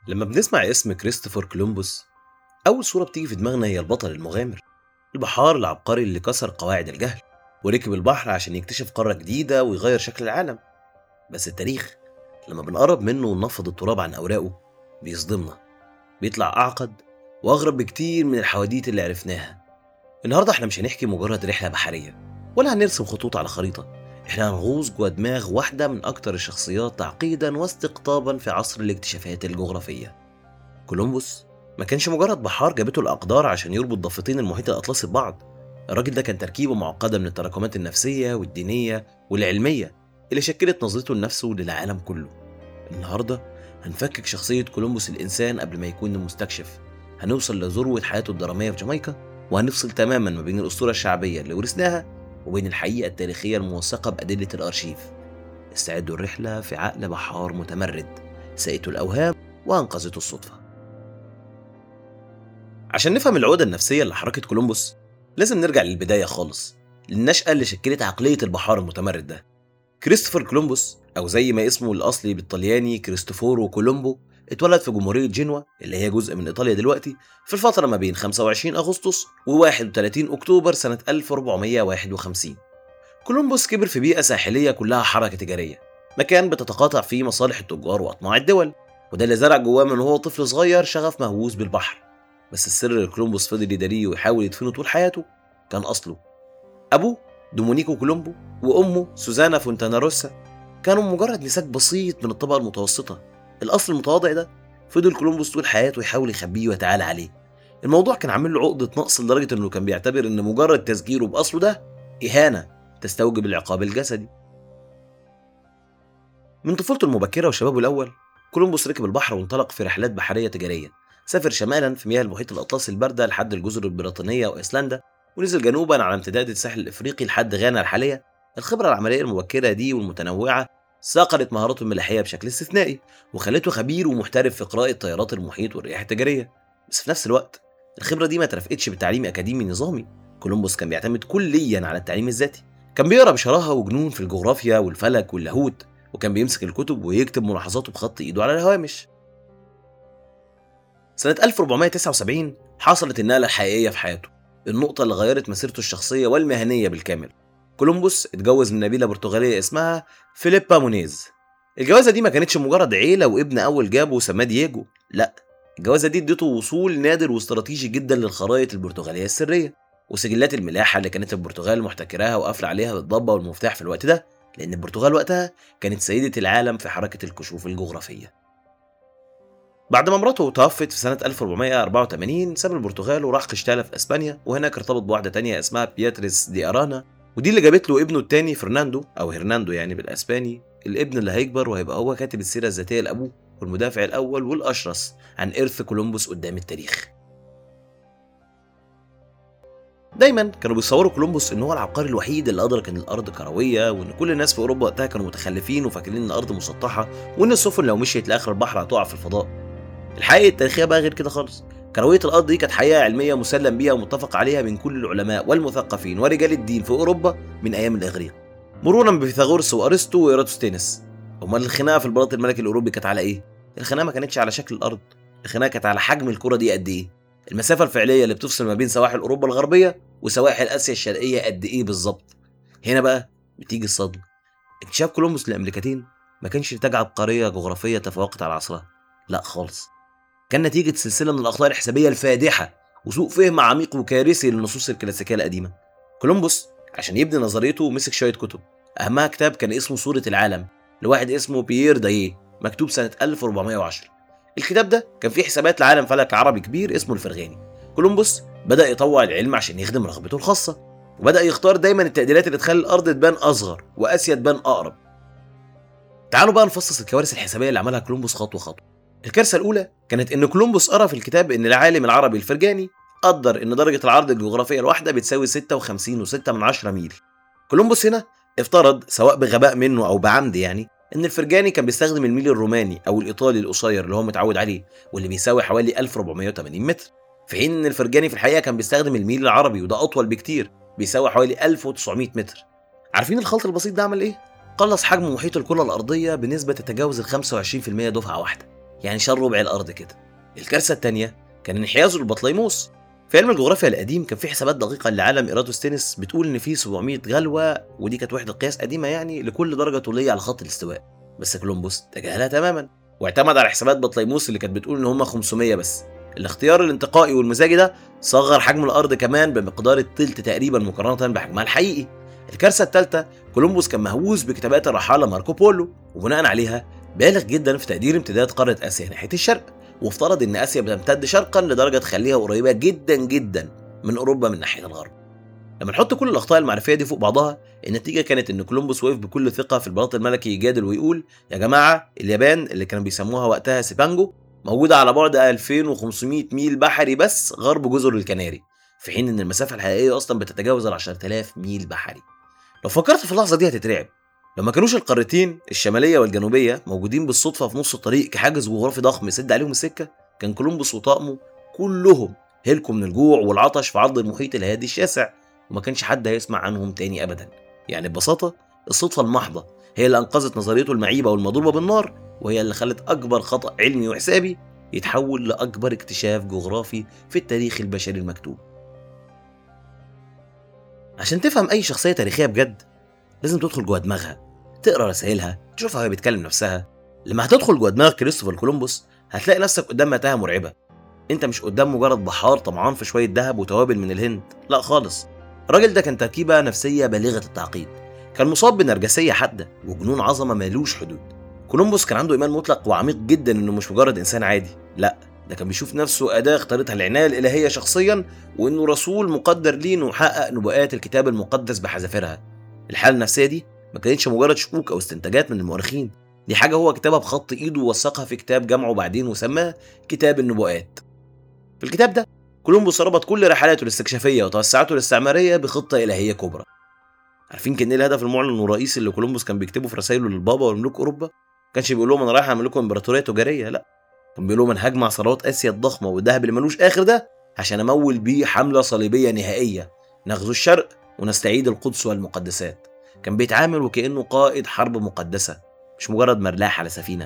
لما بنسمع اسم كريستوفر كولومبوس أول صورة بتيجي في دماغنا هي البطل المغامر البحار العبقري اللي كسر قواعد الجهل وركب البحر عشان يكتشف قارة جديدة ويغير شكل العالم بس التاريخ لما بنقرب منه وننفض التراب عن أوراقه بيصدمنا بيطلع أعقد وأغرب بكتير من الحواديت اللي عرفناها النهاردة احنا مش هنحكي مجرد رحلة بحرية ولا هنرسم خطوط على خريطة احنا هنغوص جوه دماغ واحدة من أكتر الشخصيات تعقيدا واستقطابا في عصر الاكتشافات الجغرافية كولومبوس ما كانش مجرد بحار جابته الأقدار عشان يربط ضفتين المحيط الأطلسي ببعض الراجل ده كان تركيبة معقدة من التراكمات النفسية والدينية والعلمية اللي شكلت نظرته لنفسه للعالم كله النهاردة هنفكك شخصية كولومبوس الإنسان قبل ما يكون المستكشف هنوصل لذروة حياته الدرامية في جامايكا وهنفصل تماما ما بين الأسطورة الشعبية اللي ورثناها وبين الحقيقة التاريخية الموثقة بأدلة الأرشيف استعدوا الرحلة في عقل بحار متمرد سقته الأوهام وأنقذته الصدفة عشان نفهم العقدة النفسية اللي حركت كولومبوس لازم نرجع للبداية خالص للنشأة اللي شكلت عقلية البحار المتمرد ده كريستوفر كولومبوس أو زي ما اسمه الأصلي بالطلياني كريستوفورو كولومبو اتولد في جمهورية جنوة اللي هي جزء من إيطاليا دلوقتي في الفترة ما بين 25 أغسطس و 31 أكتوبر سنة 1451 كولومبوس كبر في بيئة ساحلية كلها حركة تجارية مكان بتتقاطع فيه مصالح التجار وأطماع الدول وده اللي زرع جواه من وهو طفل صغير شغف مهووس بالبحر بس السر اللي كولومبوس فضل يداريه ويحاول يدفنه طول حياته كان أصله أبوه دومونيكو كولومبو وأمه سوزانا فونتاناروسا كانوا مجرد نساج بسيط من الطبقة المتوسطة الأصل المتواضع ده فضل كولومبوس طول حياته يحاول يخبيه ويتعالى عليه الموضوع كان عامل له عقدة نقص لدرجة إنه كان بيعتبر إن مجرد تسجيله بأصله ده إهانة تستوجب العقاب الجسدي من طفولته المبكرة وشبابه الأول كولومبوس ركب البحر وانطلق في رحلات بحرية تجارية سافر شمالا في مياه المحيط الأطلسي الباردة لحد الجزر البريطانية وأيسلندا ونزل جنوبا على امتداد الساحل الإفريقي لحد غانا الحالية الخبرة العملية المبكرة دي والمتنوعة صقلت مهاراته الملاحية بشكل استثنائي وخلته خبير ومحترف في قراءة طيارات المحيط والرياح التجارية بس في نفس الوقت الخبرة دي ما ترافقتش بتعليم أكاديمي نظامي كولومبوس كان بيعتمد كليا على التعليم الذاتي كان بيقرا بشراهة وجنون في الجغرافيا والفلك واللاهوت وكان بيمسك الكتب ويكتب ملاحظاته بخط ايده على الهوامش سنة 1479 حصلت النقلة الحقيقية في حياته النقطة اللي غيرت مسيرته الشخصية والمهنية بالكامل كولومبوس اتجوز من نبيلة برتغالية اسمها فيليبا مونيز الجوازة دي ما كانتش مجرد عيلة وابن أول جابه وسماه دييجو لا الجوازة دي اديته وصول نادر واستراتيجي جدا للخرائط البرتغالية السرية وسجلات الملاحة اللي كانت البرتغال محتكراها وقافلة عليها بالضبة والمفتاح في الوقت ده لأن البرتغال وقتها كانت سيدة العالم في حركة الكشوف الجغرافية بعد ما مراته توفت في سنة 1484 ساب البرتغال وراح قشتالة في اسبانيا وهناك ارتبط بواحدة تانية اسمها بياتريس دي ارانا ودي اللي جابت له ابنه التاني فرناندو او هرناندو يعني بالاسباني الابن اللي هيكبر وهيبقى هو كاتب السيرة الذاتية لابوه والمدافع الاول والاشرس عن ارث كولومبوس قدام التاريخ دايما كانوا بيصوروا كولومبوس ان هو العبقري الوحيد اللي ادرك ان الارض كرويه وان كل الناس في اوروبا وقتها كانوا متخلفين وفاكرين ان الارض مسطحه وان السفن لو مشيت لاخر البحر هتقع في الفضاء الحقيقه التاريخيه بقى غير كده خالص كرويه الارض دي كانت حقيقه علميه مسلم بيها ومتفق عليها من كل العلماء والمثقفين ورجال الدين في اوروبا من ايام الاغريق مرورا بفيثاغورس وارسطو وإيراتوستينس امال الخناقه في البلاط الملكي الاوروبي كانت على ايه الخناقه ما كانتش على شكل الارض الخناقه كانت على حجم الكره دي قد ايه المسافه الفعليه اللي بتفصل ما بين سواحل اوروبا الغربيه وسواحل اسيا الشرقيه قد ايه بالظبط هنا بقى بتيجي الصدمه اكتشاف كولومبوس للامريكتين ما كانش نتاج عبقريه جغرافيه تفوقت على عصرها لا خالص كان نتيجه سلسله من الاخطاء الحسابيه الفادحه وسوء فهم عميق وكارثي للنصوص الكلاسيكيه القديمه كولومبوس عشان يبني نظريته مسك شويه كتب اهمها كتاب كان اسمه صوره العالم لواحد اسمه بيير داييه مكتوب سنه 1410 الكتاب ده كان فيه حسابات لعالم فلك عربي كبير اسمه الفرغاني كولومبوس بدا يطوع العلم عشان يخدم رغبته الخاصه وبدا يختار دايما التقديرات اللي تخلي الارض تبان اصغر واسيا تبان اقرب تعالوا بقى نفصص الكوارث الحسابيه اللي عملها كولومبوس خطوه خطوه الكارثه الاولى كانت ان كولومبوس قرا في الكتاب ان العالم العربي الفرجاني قدر ان درجه العرض الجغرافيه الواحده بتساوي 56 و6 من 10 ميل كولومبوس هنا افترض سواء بغباء منه او بعمد يعني ان الفرجاني كان بيستخدم الميل الروماني او الايطالي القصير اللي هو متعود عليه واللي بيساوي حوالي 1480 متر في حين ان الفرجاني في الحقيقه كان بيستخدم الميل العربي وده اطول بكتير بيساوي حوالي 1900 متر عارفين الخلط البسيط ده عمل ايه قلص حجم محيط الكره الارضيه بنسبه تتجاوز ال 25% دفعه واحده يعني شال ربع الارض كده الكارثه الثانيه كان انحيازه للبطليموس في علم الجغرافيا القديم كان في حسابات دقيقه لعالم ايرادوستينس بتقول ان في 700 غلوه ودي كانت وحده قياس قديمه يعني لكل درجه طوليه على خط الاستواء بس كولومبوس تجاهلها تماما واعتمد على حسابات بطليموس اللي كانت بتقول ان هم 500 بس الاختيار الانتقائي والمزاجي ده صغر حجم الارض كمان بمقدار التلت تقريبا مقارنه بحجمها الحقيقي الكارثه الثالثه كولومبوس كان مهووس بكتابات الرحاله ماركو بولو وبناء عليها بالغ جدا في تقدير امتداد قاره اسيا ناحيه الشرق وافترض ان اسيا بتمتد شرقا لدرجه تخليها قريبه جدا جدا من اوروبا من ناحيه الغرب لما نحط كل الاخطاء المعرفيه دي فوق بعضها النتيجه كانت ان كولومبوس وقف بكل ثقه في البلاط الملكي يجادل ويقول يا جماعه اليابان اللي كانوا بيسموها وقتها سيبانجو موجوده على بعد 2500 ميل بحري بس غرب جزر الكناري في حين ان المسافه الحقيقيه اصلا بتتجاوز ال 10000 ميل بحري لو فكرت في اللحظه دي هتترعب لو ما كانوش القارتين الشماليه والجنوبيه موجودين بالصدفه في نص الطريق كحاجز جغرافي ضخم يسد عليهم السكه كان كولومبوس وطاقمه كلهم هلكوا من الجوع والعطش في عرض المحيط الهادي الشاسع وما كانش حد هيسمع عنهم تاني ابدا يعني ببساطه الصدفه المحضه هي اللي انقذت نظريته المعيبه والمضروبه بالنار وهي اللي خلت اكبر خطا علمي وحسابي يتحول لاكبر اكتشاف جغرافي في التاريخ البشري المكتوب عشان تفهم اي شخصيه تاريخيه بجد لازم تدخل جوه دماغها تقرا رسائلها تشوفها وهي بتكلم نفسها لما هتدخل جوه دماغ كريستوفر كولومبوس هتلاقي نفسك قدام متاهه مرعبه انت مش قدام مجرد بحار طمعان في شويه ذهب وتوابل من الهند لا خالص الراجل ده كان تركيبه نفسيه بالغه التعقيد كان مصاب بنرجسيه حاده وجنون عظمه مالوش حدود كولومبوس كان عنده ايمان مطلق وعميق جدا انه مش مجرد انسان عادي لا ده كان بيشوف نفسه اداه اختارتها العنايه الالهيه شخصيا وانه رسول مقدر ليه انه يحقق نبوءات الكتاب المقدس بحذافيرها الحاله النفسيه دي ما كانتش مجرد شكوك او استنتاجات من المؤرخين دي حاجه هو كتبها بخط ايده ووثقها في كتاب جمعه بعدين وسماه كتاب النبوءات في الكتاب ده كولومبوس ربط كل رحلاته الاستكشافيه وتوسعاته الاستعماريه بخطه الهيه كبرى عارفين كان ايه الهدف المعلن والرئيسي اللي كولومبوس كان بيكتبه في رسائله للبابا وملوك اوروبا كانش بيقول لهم انا رايح اعمل لكم امبراطوريه تجاريه لا كان بيقول لهم انا هجمع ثروات اسيا الضخمه والذهب اللي ملوش اخر ده عشان امول بيه حمله صليبيه نهائيه نغزو الشرق ونستعيد القدس والمقدسات كان بيتعامل وكانه قائد حرب مقدسه مش مجرد مرلاح على سفينه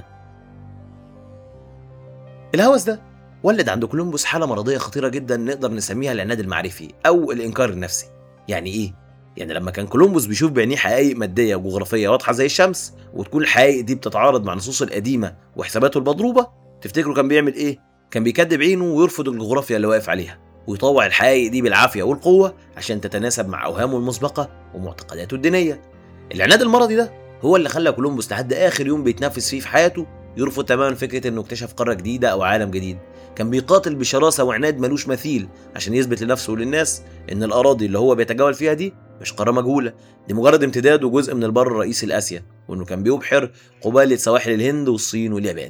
الهوس ده ولد عند كولومبوس حاله مرضيه خطيره جدا نقدر نسميها العناد المعرفي او الانكار النفسي يعني ايه يعني لما كان كولومبوس بيشوف بعينيه حقائق ماديه وجغرافيه واضحه زي الشمس وتكون الحقائق دي بتتعارض مع النصوص القديمه وحساباته المضروبه تفتكروا كان بيعمل ايه كان بيكذب عينه ويرفض الجغرافيا اللي واقف عليها ويطوع الحقائق دي بالعافيه والقوه عشان تتناسب مع اوهامه المسبقه ومعتقداته الدينيه العناد المرضي ده هو اللي خلى كولومبوس لحد اخر يوم بيتنفس فيه في حياته يرفض تماما فكره انه اكتشف قاره جديده او عالم جديد كان بيقاتل بشراسه وعناد ملوش مثيل عشان يثبت لنفسه وللناس ان الاراضي اللي هو بيتجول فيها دي مش قاره مجهوله دي مجرد امتداد وجزء من البر الرئيسي لاسيا وانه كان بيبحر قبالة سواحل الهند والصين واليابان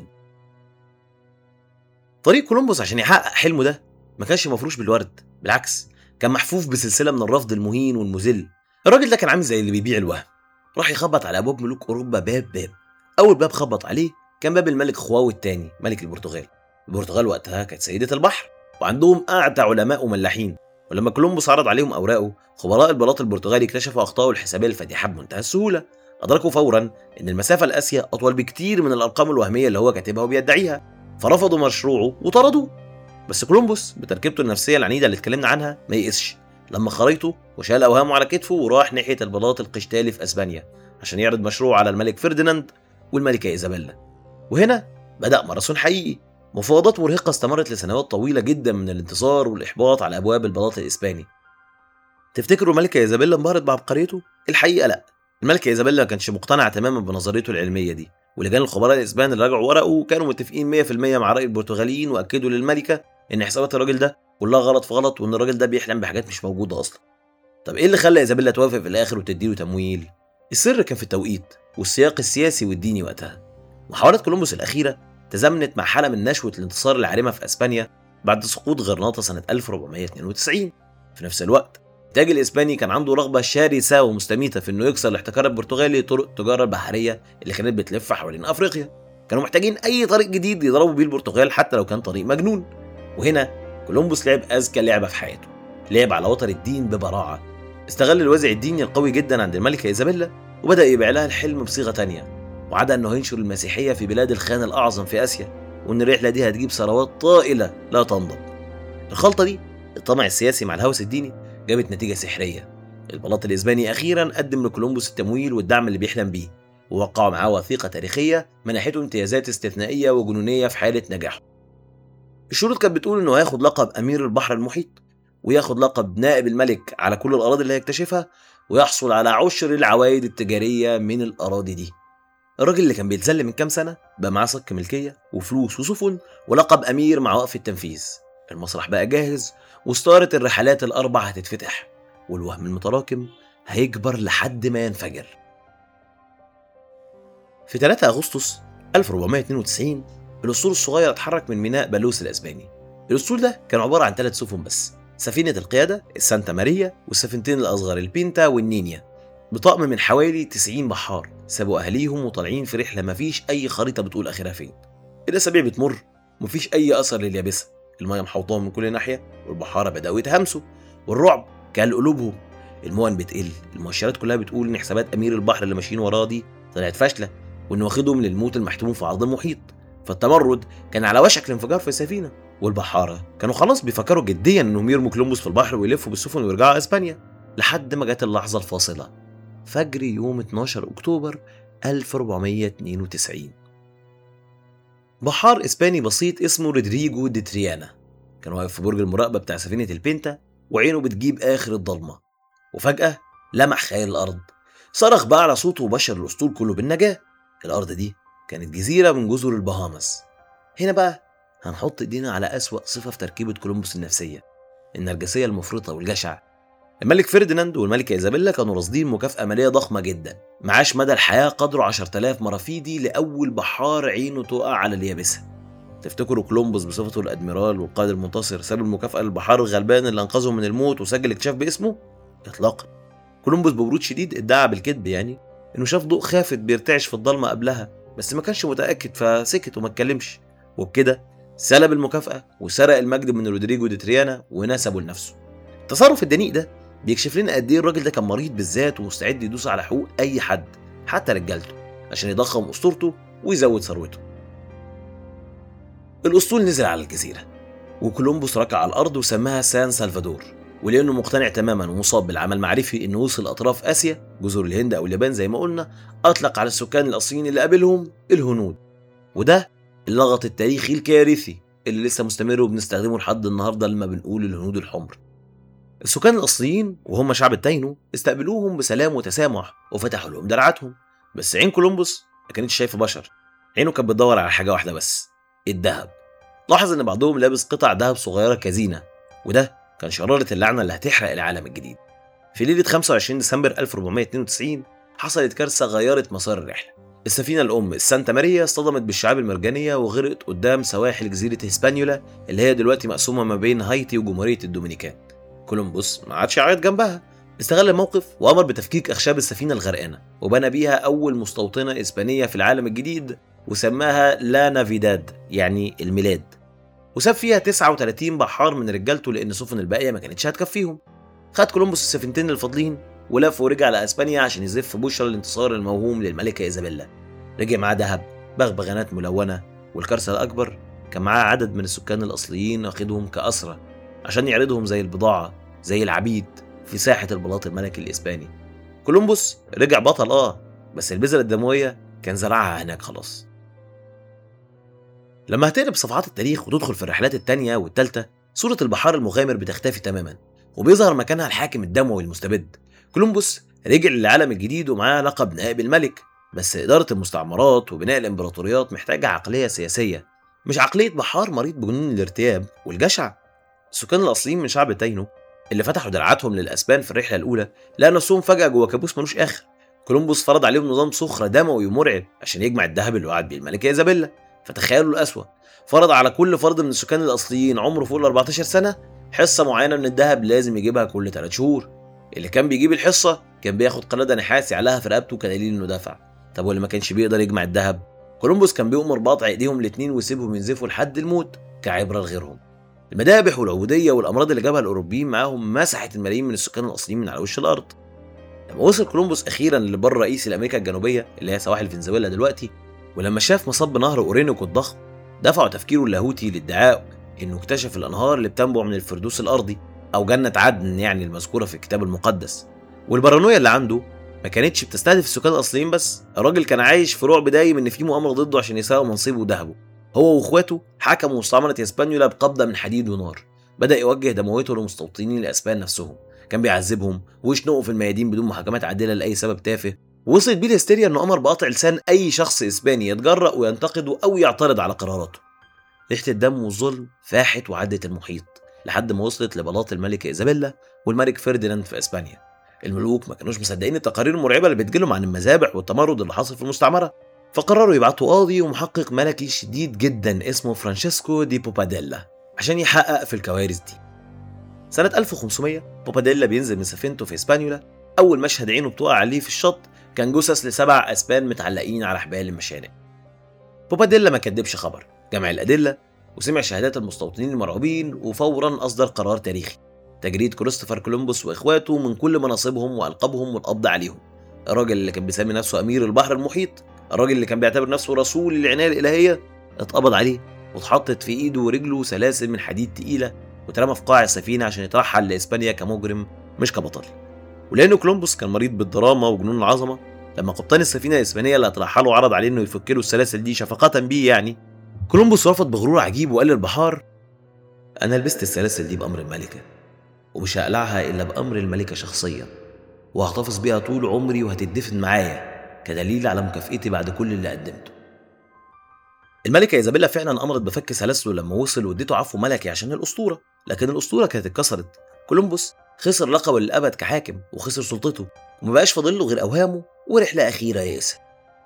طريق كولومبوس عشان يحقق حلمه ده ما كانش مفروش بالورد بالعكس كان محفوف بسلسله من الرفض المهين والمذل الراجل ده كان عامل زي اللي بيبيع الوهم راح يخبط على ابواب ملوك اوروبا باب باب اول باب خبط عليه كان باب الملك خواو الثاني ملك البرتغال البرتغال وقتها كانت سيده البحر وعندهم اعتى علماء وملاحين ولما كولومبوس عرض عليهم اوراقه خبراء البلاط البرتغالي اكتشفوا اخطائه الحسابيه الفادحه بمنتهى السهوله ادركوا فورا ان المسافه لاسيا اطول بكتير من الارقام الوهميه اللي هو كاتبها وبيدعيها فرفضوا مشروعه وطردوه بس كولومبوس بتركيبته النفسيه العنيده اللي اتكلمنا عنها ما يئسش لما خريطه وشال اوهامه على كتفه وراح ناحيه البلاط القشتالي في اسبانيا عشان يعرض مشروعه على الملك فرديناند والملكه ايزابيلا وهنا بدا ماراثون حقيقي مفاوضات مرهقه استمرت لسنوات طويله جدا من الانتصار والاحباط على ابواب البلاط الاسباني تفتكروا الملكه ايزابيلا انبهرت بعبقريته الحقيقه لا الملكه ايزابيلا ما كانش مقتنعه تماما بنظريته العلميه دي ولجان الخبراء الاسبان اللي راجعوا ورقه كانوا متفقين 100% مع راي البرتغاليين واكدوا للملكه ان حسابات الراجل ده كلها غلط في غلط وان الراجل ده بيحلم بحاجات مش موجوده اصلا طب ايه اللي خلى ايزابيلا توافق في الاخر وتديله تمويل السر كان في التوقيت والسياق السياسي والديني وقتها محاولات كولومبوس الاخيره تزامنت مع حاله من نشوه الانتصار العارمه في اسبانيا بعد سقوط غرناطه سنه 1492 في نفس الوقت التاج الاسباني كان عنده رغبه شرسه ومستميته في انه يكسر الاحتكار البرتغالي طرق التجاره البحريه اللي كانت بتلف حوالين افريقيا كانوا محتاجين اي طريق جديد يضربوا بيه البرتغال حتى لو كان طريق مجنون وهنا كولومبوس لعب اذكى لعبه في حياته لعب على وتر الدين ببراعه استغل الوازع الديني القوي جدا عند الملكه ايزابيلا وبدا يبيع لها الحلم بصيغه تانية وعدا انه ينشر المسيحيه في بلاد الخان الاعظم في اسيا وإن الرحلة دي هتجيب ثروات طائلة لا تنضب الخلطة دي الطمع السياسي مع الهوس الديني جابت نتيجة سحرية البلاط الإسباني أخيرا قدم لكولومبوس التمويل والدعم اللي بيحلم بيه ووقعوا معاه وثيقة تاريخية منحته امتيازات استثنائية وجنونية في حالة نجاحه الشروط كانت بتقول انه هياخد لقب امير البحر المحيط وياخد لقب نائب الملك على كل الاراضي اللي هيكتشفها ويحصل على عشر العوائد التجاريه من الاراضي دي الراجل اللي كان بيتذل من كام سنه بقى معاه صك ملكيه وفلوس وسفن ولقب امير مع وقف التنفيذ المسرح بقى جاهز وستاره الرحلات الاربع هتتفتح والوهم المتراكم هيكبر لحد ما ينفجر في 3 اغسطس 1492 الاسطول الصغير اتحرك من ميناء بالوس الاسباني الاسطول ده كان عباره عن ثلاث سفن بس سفينه القياده السانتا ماريا والسفينتين الاصغر البينتا والنينيا بطقم من حوالي 90 بحار سابوا اهاليهم وطالعين في رحله مفيش اي خريطه بتقول اخرها فين الاسابيع بتمر ومفيش اي اثر لليابسه الميه محوطاهم من كل ناحيه والبحاره بداوا يتهمسوا والرعب كان قلوبهم الموان بتقل المؤشرات كلها بتقول ان حسابات امير البحر اللي ماشيين وراه دي طلعت فاشله وانه واخدهم للموت المحتوم في عرض المحيط فالتمرد كان على وشك الانفجار في السفينه والبحاره كانوا خلاص بيفكروا جديا انهم يرموا كولومبوس في البحر ويلفوا بالسفن ويرجعوا اسبانيا لحد ما جت اللحظه الفاصله فجر يوم 12 اكتوبر 1492 بحار اسباني بسيط اسمه رودريجو دي تريانا كان واقف في برج المراقبه بتاع سفينه البينتا وعينه بتجيب اخر الضلمه وفجاه لمح خيال الارض صرخ بقى على صوته وبشر الاسطول كله بالنجاه الارض دي كانت جزيره من جزر البهامس هنا بقى هنحط ايدينا على اسوا صفه في تركيبه كولومبوس النفسيه النرجسيه المفرطه والجشع الملك فرديناند والملكة إيزابيلا كانوا راصدين مكافأة مالية ضخمة جدا معاش مدى الحياة قدره 10000 مرافيدي لأول بحار عينه تقع على اليابسة تفتكروا كولومبوس بصفته الأدميرال والقائد المنتصر ساب المكافأة للبحار الغلبان اللي أنقذهم من الموت وسجل اكتشاف باسمه؟ إطلاقا كولومبوس ببرود شديد ادعى بالكذب يعني إنه شاف ضوء خافت بيرتعش في الضلمة قبلها بس ما كانش متأكد فسكت وما اتكلمش وبكده سلب المكافأة وسرق المجد من رودريجو دي تريانا ونسبه لنفسه التصرف الدنيء ده بيكشف لنا قد ايه الراجل ده كان مريض بالذات ومستعد يدوس على حقوق اي حد حتى رجالته عشان يضخم اسطورته ويزود ثروته الاسطول نزل على الجزيره وكولومبوس ركع على الارض وسماها سان سلفادور ولانه مقتنع تماما ومصاب بالعمل المعرفي انه وصل اطراف اسيا جزر الهند او اليابان زي ما قلنا اطلق على السكان الاصليين اللي قابلهم الهنود وده اللغط التاريخي الكارثي اللي لسه مستمر وبنستخدمه لحد النهارده لما بنقول الهنود الحمر السكان الأصليين وهم شعب التاينو استقبلوهم بسلام وتسامح وفتحوا لهم دراعاتهم بس عين كولومبوس ما كانتش شايفة بشر عينه كانت بتدور على حاجة واحدة بس الذهب لاحظ إن بعضهم لابس قطع ذهب صغيرة كزينة وده كان شرارة اللعنة اللي هتحرق العالم الجديد في ليلة 25 ديسمبر 1492 حصلت كارثة غيرت مسار الرحلة السفينة الأم السانتا ماريا اصطدمت بالشعاب المرجانية وغرقت قدام سواحل جزيرة هسبانيولا اللي هي دلوقتي مقسومة ما بين هايتي وجمهورية الدومينيكان كولومبوس ما عادش يعيط جنبها استغل الموقف وامر بتفكيك اخشاب السفينه الغرقانه وبنى بيها اول مستوطنه اسبانيه في العالم الجديد وسماها لا نافيداد يعني الميلاد وساب فيها 39 بحار من رجالته لان السفن الباقيه ما كانتش هتكفيهم خد كولومبوس السفينتين الفاضلين ولف ورجع لاسبانيا عشان يزف بشرى الانتصار الموهوم للملكه ايزابيلا رجع معاه ذهب بغبغانات ملونه والكارثه الاكبر كان معاه عدد من السكان الاصليين واخدهم كاسرى عشان يعرضهم زي البضاعة زي العبيد في ساحة البلاط الملكي الإسباني كولومبوس رجع بطل آه بس البذرة الدموية كان زرعها هناك خلاص لما هتقلب صفحات التاريخ وتدخل في الرحلات التانية والتالتة صورة البحار المغامر بتختفي تماما وبيظهر مكانها الحاكم الدموي المستبد كولومبوس رجع للعالم الجديد ومعاه لقب نائب الملك بس إدارة المستعمرات وبناء الإمبراطوريات محتاجة عقلية سياسية مش عقلية بحار مريض بجنون الارتياب والجشع السكان الاصليين من شعب تاينو اللي فتحوا دراعاتهم للاسبان في الرحله الاولى لقوا نفسهم فجاه جوه كابوس ملوش اخر كولومبوس فرض عليهم نظام سخره دموي ومرعب عشان يجمع الذهب اللي وعد بيه الملكه ايزابيلا فتخيلوا الاسوأ فرض على كل فرد من السكان الاصليين عمره فوق ال 14 سنه حصه معينه من الذهب لازم يجيبها كل 3 شهور اللي كان بيجيب الحصه كان بياخد قلاده نحاس يعلقها في رقبته كدليل انه دفع طب واللي ما كانش بيقدر يجمع الذهب كولومبوس كان بيؤمر بقطع ايديهم الاثنين ويسيبهم ينزفوا لحد الموت كعبره لغيرهم المذابح والعبوديه والامراض اللي جابها الاوروبيين معاهم مسحت الملايين من السكان الاصليين من على وش الارض لما وصل كولومبوس اخيرا للبر الرئيسي لامريكا الجنوبيه اللي هي سواحل فنزويلا دلوقتي ولما شاف مصب نهر اورينوكو الضخم دفعوا تفكيره اللاهوتي لادعاء انه اكتشف الانهار اللي بتنبع من الفردوس الارضي او جنه عدن يعني المذكوره في الكتاب المقدس والبارانويا اللي عنده ما كانتش بتستهدف السكان الاصليين بس الراجل كان عايش في رعب دايم ان في مؤامره ضده عشان يسرقوا منصبه وذهبه هو واخواته حكموا مستعمره اسبانيولا بقبضه من حديد ونار بدا يوجه دمويته للمستوطنين الاسبان نفسهم كان بيعذبهم ويشنقوا في الميادين بدون محاكمات عادله لاي سبب تافه وصلت بيه الهستيريا انه امر بقطع لسان اي شخص اسباني يتجرأ وينتقده او يعترض على قراراته ريحه الدم والظلم فاحت وعدت المحيط لحد ما وصلت لبلاط الملكه ايزابيلا والملك فرديناند في اسبانيا الملوك ما كانوش مصدقين التقارير المرعبه اللي بتجيلهم عن المذابح والتمرد اللي حاصل في المستعمره فقرروا يبعتوا قاضي ومحقق ملكي شديد جدا اسمه فرانشيسكو دي بوباديلا عشان يحقق في الكوارث دي سنة 1500 بوباديلا بينزل من سفينته في اسبانيولا أول مشهد عينه بتقع عليه في الشط كان جثث لسبع أسبان متعلقين على حبال المشانق بوباديلا ما كدبش خبر جمع الأدلة وسمع شهادات المستوطنين المرعوبين وفورا أصدر قرار تاريخي تجريد كريستوفر كولومبوس وإخواته من كل مناصبهم وألقابهم والقبض عليهم الراجل اللي كان بيسمي نفسه أمير البحر المحيط الراجل اللي كان بيعتبر نفسه رسول العناية الإلهية اتقبض عليه واتحطت في إيده ورجله سلاسل من حديد تقيلة واترمى في قاع السفينة عشان يترحل لإسبانيا كمجرم مش كبطل ولأن كولومبوس كان مريض بالدراما وجنون العظمة لما قبطان السفينة الإسبانية اللي هترحله عرض عليه إنه يفك له السلاسل دي شفقة بيه يعني كولومبوس رفض بغرور عجيب وقال للبحار أنا لبست السلاسل دي بأمر الملكة ومش هقلعها إلا بأمر الملكة شخصيا وهحتفظ بيها طول عمري وهتدفن معايا كدليل على مكافئتي بعد كل اللي قدمته الملكة إيزابيلا فعلا أمرت بفك سلاسله لما وصل واديته عفو ملكي عشان الأسطورة لكن الأسطورة كانت اتكسرت كولومبوس خسر لقبه للأبد كحاكم وخسر سلطته ومبقاش فاضل له غير أوهامه ورحلة أخيرة يائسة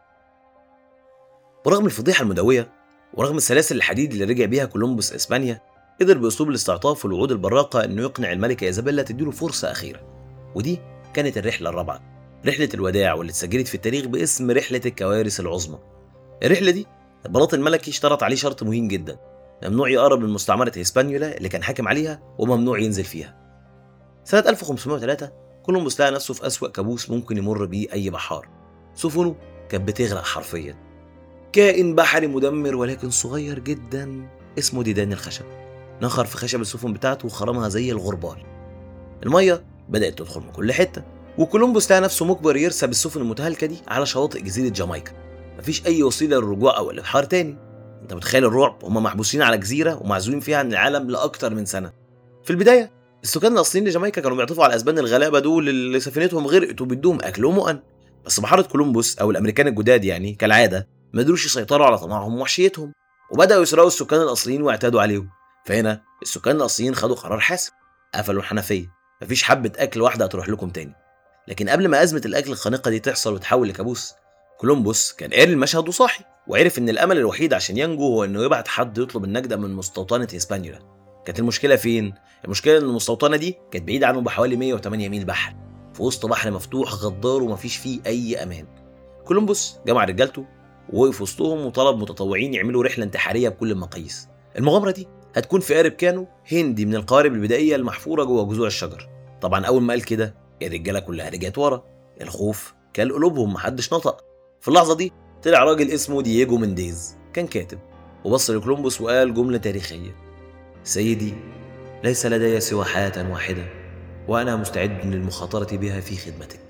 ورغم الفضيحة المدوية ورغم السلاسل الحديد اللي رجع بيها كولومبوس اسبانيا قدر باسلوب الاستعطاف والوعود البراقه انه يقنع الملكه ايزابيلا تديله فرصه اخيره ودي كانت الرحله الرابعه رحله الوداع واللي اتسجلت في التاريخ باسم رحله الكوارث العظمى الرحله دي البلاط الملكي اشترط عليه شرط مهم جدا ممنوع يقرب من مستعمره اسبانيولا اللي كان حاكم عليها وممنوع ينزل فيها سنه 1503 كولومبوس لقى نفسه في أسوأ كابوس ممكن يمر بيه أي بحار سفنه كانت بتغرق حرفيا كائن بحري مدمر ولكن صغير جدا اسمه ديدان الخشب نخر في خشب السفن بتاعته وخرمها زي الغربال المية بدأت تدخل من كل حتة وكولومبوس لقى نفسه مجبر يرسب السفن المتهالكة دي على شواطئ جزيرة جامايكا مفيش أي وسيلة للرجوع أو الإبحار تاني أنت متخيل الرعب هم محبوسين على جزيرة ومعزولين فيها عن العالم لأكتر من سنة في البداية السكان الأصليين لجامايكا كانوا بيعطفوا على الأسبان الغلابة دول اللي سفينتهم غرقت وبيدوهم أكل ومؤن بس بحارة كولومبوس أو الأمريكان الجداد يعني كالعادة ما قدروش يسيطروا على طمعهم ووحشيتهم وبداوا يسرقوا السكان الاصليين واعتادوا عليهم فهنا السكان الاصليين خدوا قرار حاسم قفلوا الحنفيه مفيش حبه اكل واحده هتروح لكم تاني لكن قبل ما ازمه الاكل الخانقه دي تحصل وتحول لكابوس كولومبوس كان قاري المشهد وصاحي وعرف ان الامل الوحيد عشان ينجو هو انه يبعت حد يطلب النجده من مستوطنه اسبانيولا كانت المشكله فين المشكله ان المستوطنه دي كانت بعيده عنه بحوالي 108 ميل بحر في وسط بحر مفتوح غدار ومفيش فيه اي امان كولومبوس جمع رجالته ووقف وسطهم وطلب متطوعين يعملوا رحله انتحاريه بكل المقاييس المغامره دي هتكون في قارب كانو هندي من القوارب البدائيه المحفوره جوه جذوع الشجر طبعا اول ما قال كده الرجاله كلها رجعت ورا الخوف كل قلوبهم محدش نطق في اللحظه دي طلع راجل اسمه دييجو منديز كان كاتب وبص لكولومبوس وقال جمله تاريخيه سيدي ليس لدي سوى حياه واحده وانا مستعد للمخاطره بها في خدمتك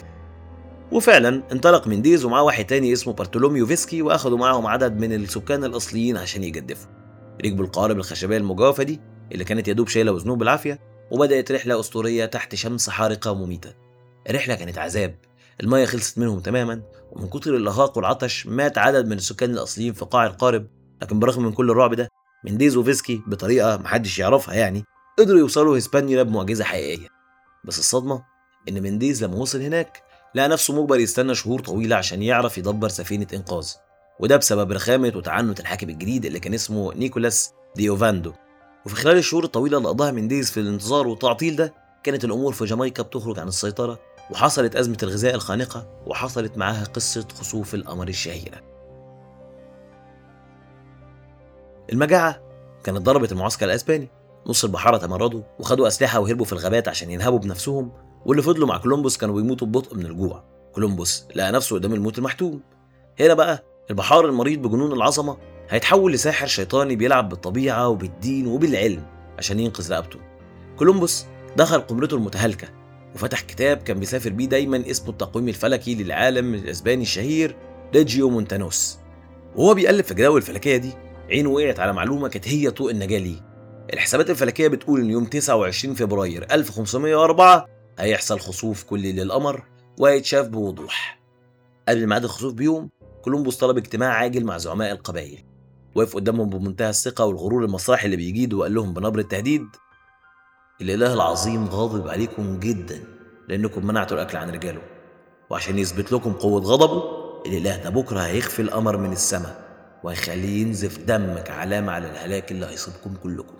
وفعلا انطلق منديز ومعاه واحد تاني اسمه بارتولوميو فيسكي واخدوا معاهم عدد من السكان الاصليين عشان يجدفوا ركبوا القوارب الخشبيه المجوفه دي اللي كانت يدوب شايله وزنوه بالعافيه وبدات رحله اسطوريه تحت شمس حارقه ومميته الرحله كانت عذاب المية خلصت منهم تماما ومن كتر الارهاق والعطش مات عدد من السكان الاصليين في قاع القارب لكن برغم من كل الرعب ده منديز وفيسكي بطريقه محدش يعرفها يعني قدروا يوصلوا هسبانيولا بمعجزه حقيقيه بس الصدمه ان منديز لما وصل هناك لقى نفسه مجبر يستنى شهور طويلة عشان يعرف يدبر سفينة إنقاذ وده بسبب رخامة وتعنت الحاكم الجديد اللي كان اسمه نيكولاس ديوفاندو وفي خلال الشهور الطويلة اللي قضاها منديز في الانتظار والتعطيل ده كانت الأمور في جامايكا بتخرج عن السيطرة وحصلت أزمة الغذاء الخانقة وحصلت معاها قصة خسوف القمر الشهيرة المجاعة كانت ضربت المعسكر الأسباني نص البحارة تمردوا وخدوا أسلحة وهربوا في الغابات عشان ينهبوا بنفسهم واللي فضلوا مع كولومبوس كانوا بيموتوا ببطء من الجوع كولومبوس لقى نفسه قدام الموت المحتوم هنا بقى البحار المريض بجنون العظمة هيتحول لساحر شيطاني بيلعب بالطبيعة وبالدين وبالعلم عشان ينقذ رقبته كولومبوس دخل قمرته المتهالكة وفتح كتاب كان بيسافر بيه دايما اسمه التقويم الفلكي للعالم الاسباني الشهير ريجيو مونتانوس وهو بيقلب في الجداول الفلكية دي عينه وقعت على معلومة كانت هي طوق النجاة ليه الحسابات الفلكية بتقول إن يوم 29 فبراير 1504 هيحصل خسوف كلي للقمر وهيتشاف بوضوح قبل ميعاد الخسوف بيوم كولومبوس طلب اجتماع عاجل مع زعماء القبائل وقف قدامهم بمنتهى الثقة والغرور المسرحي اللي بيجيده وقال لهم بنبرة تهديد الإله العظيم غاضب عليكم جدا لأنكم منعتوا الأكل عن رجاله وعشان يثبت لكم قوة غضبه الإله ده بكرة هيخفي القمر من السماء وهيخليه ينزف دم كعلامة على الهلاك اللي هيصيبكم كلكم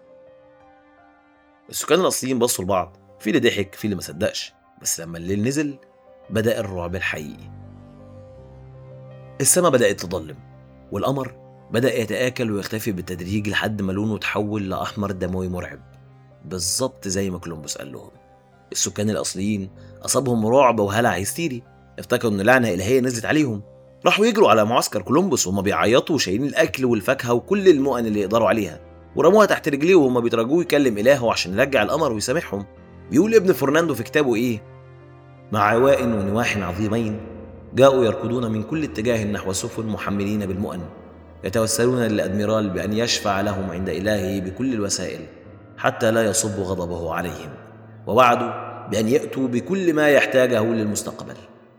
السكان الأصليين بصوا لبعض في اللي ضحك في اللي ما صدقش بس لما الليل نزل بدأ الرعب الحقيقي السماء بدأت تضلم والقمر بدأ يتآكل ويختفي بالتدريج لحد ما لونه تحول لأحمر دموي مرعب بالظبط زي ما كولومبوس قال لهم السكان الأصليين أصابهم رعب وهلع هستيري افتكروا إن لعنة إلهية نزلت عليهم راحوا يجروا على معسكر كولومبوس وهم بيعيطوا وشايلين الأكل والفاكهة وكل المؤن اللي يقدروا عليها ورموها تحت رجليه وهم بيترجوه يكلم إلهه عشان يرجع القمر ويسامحهم بيقول ابن فرناندو في كتابه إيه مع عواء ونواح عظيمين جاءوا يركضون من كل اتجاه نحو سفن محملين بالمؤن يتوسلون للأدميرال بأن يشفع لهم عند إلهه بكل الوسائل حتى لا يصب غضبه عليهم ووعدوا بأن يأتوا بكل ما يحتاجه للمستقبل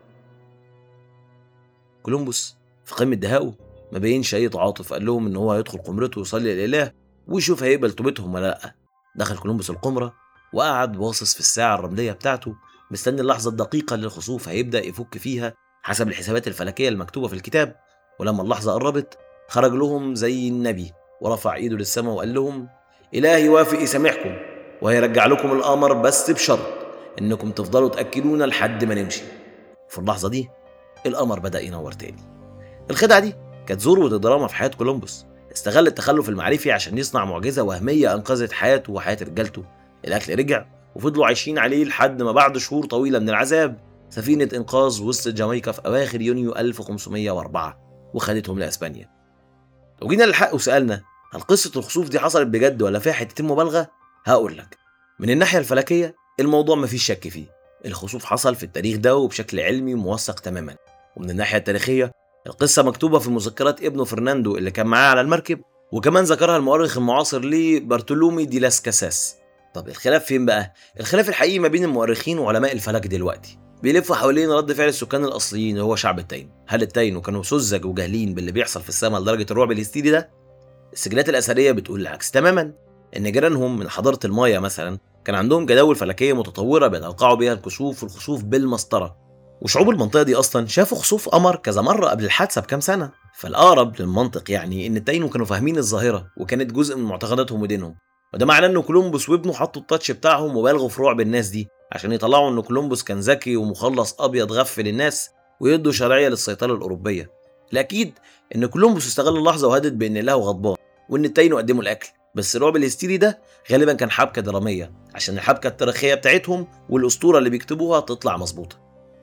كولومبوس في قمة دهائه ما بينش أي تعاطف قال لهم إن هو هيدخل قمرته ويصلي للإله ويشوف هيقبل توبتهم ولا لأ دخل كولومبوس القمرة وقعد باصص في الساعة الرملية بتاعته مستني اللحظة الدقيقة اللي الخسوف هيبدأ يفك فيها حسب الحسابات الفلكية المكتوبة في الكتاب ولما اللحظة قربت خرج لهم زي النبي ورفع ايده للسماء وقال لهم إلهي وافق يسامحكم وهيرجع لكم القمر بس بشرط إنكم تفضلوا تأكلونا لحد ما نمشي في اللحظة دي القمر بدأ ينور تاني الخدعة دي كانت ذروة الدراما في حياة كولومبوس استغل التخلف المعرفي عشان يصنع معجزة وهمية أنقذت حياته وحياة رجالته الأكل رجع وفضلوا عايشين عليه لحد ما بعد شهور طويلة من العذاب سفينة إنقاذ وصلت جامايكا في أواخر يونيو 1504 وخدتهم لأسبانيا لو جينا للحق وسألنا هل قصة الخسوف دي حصلت بجد ولا فيها حتتين مبالغة؟ هقول لك من الناحية الفلكية الموضوع مفيش شك فيه الخسوف حصل في التاريخ ده وبشكل علمي موثق تماما ومن الناحية التاريخية القصة مكتوبة في مذكرات ابنه فرناندو اللي كان معاه على المركب وكمان ذكرها المؤرخ المعاصر ليه بارتولومي دي لاس كاساس طب الخلاف فين بقى؟ الخلاف الحقيقي ما بين المؤرخين وعلماء الفلك دلوقتي بيلف حوالين رد فعل السكان الاصليين اللي هو شعب التاين هل التاين كانوا سذج وجاهلين باللي بيحصل في السماء لدرجه الرعب الهستيري ده السجلات الاثريه بتقول العكس تماما ان جيرانهم من حضاره المايا مثلا كان عندهم جداول فلكيه متطوره بيتوقعوا بيها الكسوف والخسوف بالمسطره وشعوب المنطقه دي اصلا شافوا خسوف قمر كذا مره قبل الحادثه بكام سنه فالاقرب للمنطق يعني ان التاينو كانوا فاهمين الظاهره وكانت جزء من معتقداتهم ودينهم وده معناه ان كولومبوس وابنه حطوا التاتش بتاعهم وبالغوا في رعب الناس دي عشان يطلعوا ان كولومبوس كان ذكي ومخلص ابيض غفل الناس ويدوا شرعيه للسيطره الاوروبيه الاكيد ان كولومبوس استغل اللحظه وهدد بان الله غضبان وان التاينو قدموا الاكل بس الرعب الهستيري ده غالبا كان حبكه دراميه عشان الحبكه التاريخيه بتاعتهم والاسطوره اللي بيكتبوها تطلع مظبوطه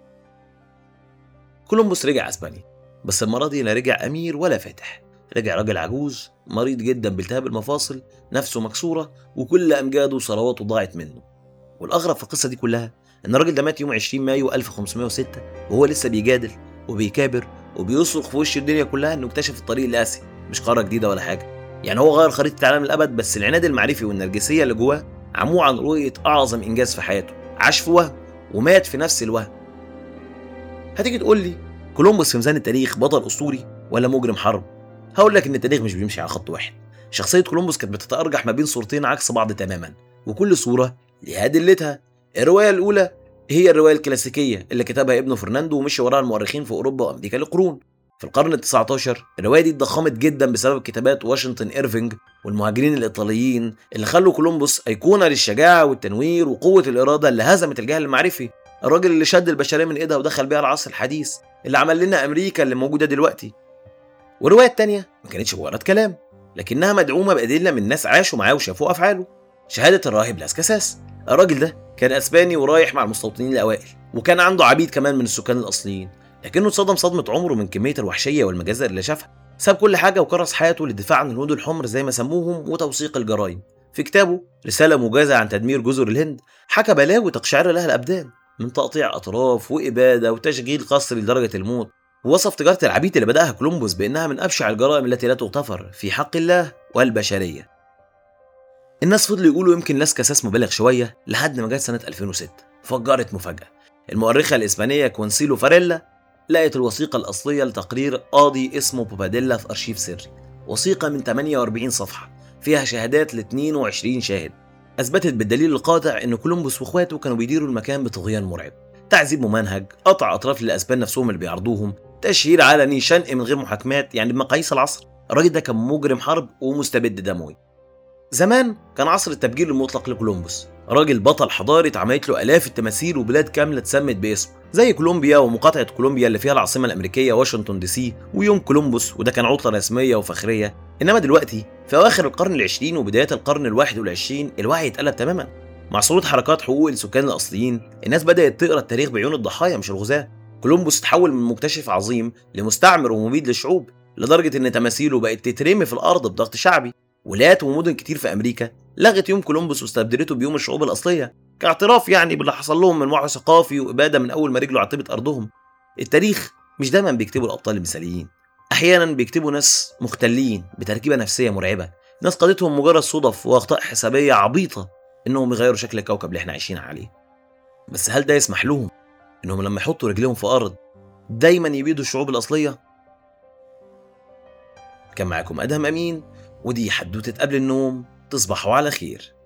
كولومبوس رجع اسبانيا بس المره دي لا رجع امير ولا فاتح رجع راجل عجوز مريض جدا بالتهاب المفاصل نفسه مكسوره وكل امجاده وثرواته ضاعت منه والاغرب في القصه دي كلها ان الراجل ده مات يوم 20 مايو 1506 وهو لسه بيجادل وبيكابر وبيصرخ في وش الدنيا كلها انه اكتشف الطريق لاسيا مش قاره جديده ولا حاجه يعني هو غير خريطه العالم الابد بس العناد المعرفي والنرجسيه اللي جواه عموه عن رؤيه اعظم انجاز في حياته عاش في وهم ومات في نفس الوهم هتيجي تقول لي كولومبوس في ميزان التاريخ بطل اسطوري ولا مجرم حرب هقول لك ان التاريخ مش بيمشي على خط واحد شخصيه كولومبوس كانت بتتارجح ما بين صورتين عكس بعض تماما وكل صوره ليها ادلتها الروايه الاولى هي الروايه الكلاسيكيه اللي كتبها ابنه فرناندو ومشي وراها المؤرخين في اوروبا وامريكا لقرون في القرن ال 19 الروايه دي اتضخمت جدا بسبب كتابات واشنطن ايرفينج والمهاجرين الايطاليين اللي خلوا كولومبوس ايقونه للشجاعه والتنوير وقوه الاراده اللي هزمت الجهل المعرفي الراجل اللي شد البشريه من ايدها ودخل بيها العصر الحديث اللي عمل لنا امريكا اللي موجوده دلوقتي والروايه الثانيه ما كانتش مجرد كلام لكنها مدعومه بادله من ناس عاشوا معاه وشافوا افعاله شهاده الراهب لاس كاساس الراجل ده كان اسباني ورايح مع المستوطنين الاوائل وكان عنده عبيد كمان من السكان الاصليين لكنه اتصدم صدمه عمره من كميه الوحشيه والمجازر اللي شافها ساب كل حاجة وكرس حياته للدفاع عن الهنود الحمر زي ما سموهم وتوثيق الجرائم في كتابه رسالة موجزة عن تدمير جزر الهند حكى بلاوي تقشعر لها الأبدان من تقطيع أطراف وإبادة وتشغيل قسري لدرجة الموت ووصف تجارة العبيد اللي بدأها كولومبوس بأنها من أبشع الجرائم التي لا تغتفر في حق الله والبشرية الناس فضلوا يقولوا يمكن لاسكاس اسمه مبالغ شوية لحد ما جت سنة 2006 فجرت مفاجأة المؤرخة الإسبانية كونسيلو فاريلا لقت الوثيقة الأصلية لتقرير قاضي اسمه بوباديلا في أرشيف سري وثيقة من 48 صفحة فيها شهادات ل 22 شاهد أثبتت بالدليل القاطع إن كولومبوس وإخواته كانوا بيديروا المكان بطغيان مرعب تعذيب ممنهج قطع أطراف للأسبان نفسهم اللي بيعرضوهم تشهير علني شنق من غير محاكمات يعني بمقاييس العصر الراجل ده كان مجرم حرب ومستبد دموي زمان كان عصر التبجير المطلق لكولومبوس راجل بطل حضاري اتعملت له الاف التماثيل وبلاد كامله اتسمت باسمه زي كولومبيا ومقاطعه كولومبيا اللي فيها العاصمه الامريكيه واشنطن دي سي ويوم كولومبوس وده كان عطله رسميه وفخريه انما دلوقتي في اواخر القرن العشرين وبدايات القرن الواحد والعشرين الوعي اتقلب تماما مع صعود حركات حقوق السكان الاصليين الناس بدات تقرا التاريخ بعيون الضحايا مش الغزاه كولومبوس تحول من مكتشف عظيم لمستعمر ومبيد للشعوب لدرجه ان تماثيله بقت تترمي في الارض بضغط شعبي ولايات ومدن كتير في امريكا لغت يوم كولومبوس واستبدلته بيوم الشعوب الاصليه كاعتراف يعني باللي حصل لهم من وعي ثقافي واباده من اول ما رجلوا عتبه ارضهم التاريخ مش دايما بيكتبوا الابطال المثاليين احيانا بيكتبوا ناس مختلين بتركيبه نفسيه مرعبه ناس قضيتهم مجرد صدف واخطاء حسابيه عبيطه انهم يغيروا شكل الكوكب اللي احنا عايشين عليه بس هل ده يسمح لهم انهم لما يحطوا رجليهم في ارض دايما يبيدوا الشعوب الاصليه كان معاكم ادهم امين ودي حدوته قبل النوم تصبحوا على خير